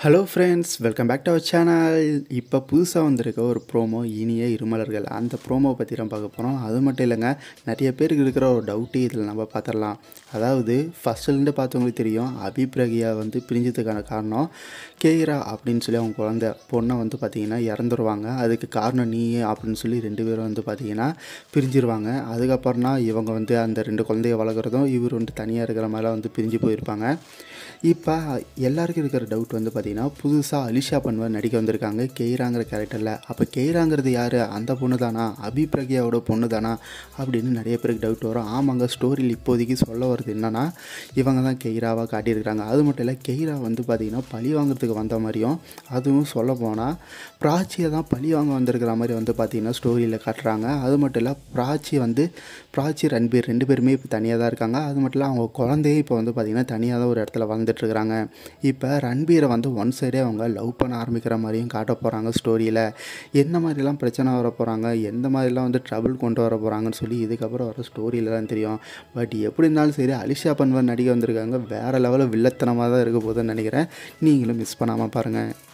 hello friends welcome back to our channel இப்போ புதுசாக வந்திருக்க ஒரு ப்ரோமோ இனிய இருமலர்கள் அந்த ப்ரோமோ பற்றி நம்ம பார்க்க போகிறோம் அது மட்டும் இல்லைங்க நிறைய பேருக்கு இருக்கிற ஒரு டவுட்டு இதில் நம்ம பார்த்துடலாம் அதாவது ஃபஸ்ட்டுலேருந்து பார்த்தவங்களுக்கு தெரியும் அபிப்ரகியா வந்து பிரிஞ்சதுக்கான காரணம் கேரா அப்படின்னு சொல்லி அவங்க குழந்த பொண்ணை வந்து பார்த்திங்கன்னா இறந்துருவாங்க அதுக்கு காரணம் நீ அப்படின்னு சொல்லி ரெண்டு பேரும் வந்து பார்த்திங்கன்னா பிரிஞ்சிருவாங்க அதுக்கப்புறம் தான் இவங்க வந்து அந்த ரெண்டு குழந்தைய வளர்க்குறதும் இவர் வந்து தனியாக இருக்கிற மாதிரிலாம் வந்து பிரிஞ்சு போயிருப்பாங்க இப்போ எல்லாருக்கும் இருக்கிற டவுட் வந்து பார்த்திங்கன்னா புதுசாக அலிஷா பன்வர் நடிக்க வந்திருக்காங்க கெய்ராங்கிற கேரக்டரில் அப்போ கெய்ராங்கிறது யார் அந்த பொண்ணு தானா அபிப்ரகியாவோட பொண்ணு தானா அப்படின்னு நிறைய பேருக்கு டவுட் வரும் ஆமாங்க ஸ்டோரியில் இப்போதைக்கு சொல்ல வருது என்னன்னா இவங்க தான் கெய்ராவாக காட்டியிருக்கிறாங்க அது மட்டும் இல்லை கெய்ரா வந்து பார்த்திங்கன்னா பழி வாங்குறதுக்கு வந்த மாதிரியும் அதுவும் சொல்ல போனால் பிராச்சியை தான் பழி வாங்க வந்திருக்கிற மாதிரி வந்து பார்த்திங்கன்னா ஸ்டோரியில் காட்டுறாங்க அது மட்டும் இல்லை பிராச்சி வந்து பிராச்சி ரன்பீர் ரெண்டு பேருமே இப்போ தனியாக தான் இருக்காங்க அது மட்டும் இல்லை அவங்க குழந்தையே இப்போ வந்து பார்த்திங்கன்னா தனியாக தான் ஒரு இடத்துல வாழ்ந்துட்டுருக்குறாங்க இப்போ ரன்பீரை வந்து ஒன் சைடே அவங்க லவ் பண்ண ஆரம்பிக்கிற மாதிரியும் காட்ட போகிறாங்க ஸ்டோரியில் எந்த மாதிரிலாம் பிரச்சனை வர போகிறாங்க எந்த மாதிரிலாம் வந்து ட்ரபிள் கொண்டு வர போகிறாங்கன்னு சொல்லி இதுக்கப்புறம் வர ஸ்டோரியில் தான் தெரியும் பட் எப்படி இருந்தாலும் சரி அலிஷா பன்வர் நடிக்க வந்திருக்காங்க வேறு லெவலில் வில்லத்தனமாக தான் இருக்க போகுதுன்னு நினைக்கிறேன் நீங்களும் மிஸ் பண்ணாமல் பாருங்கள்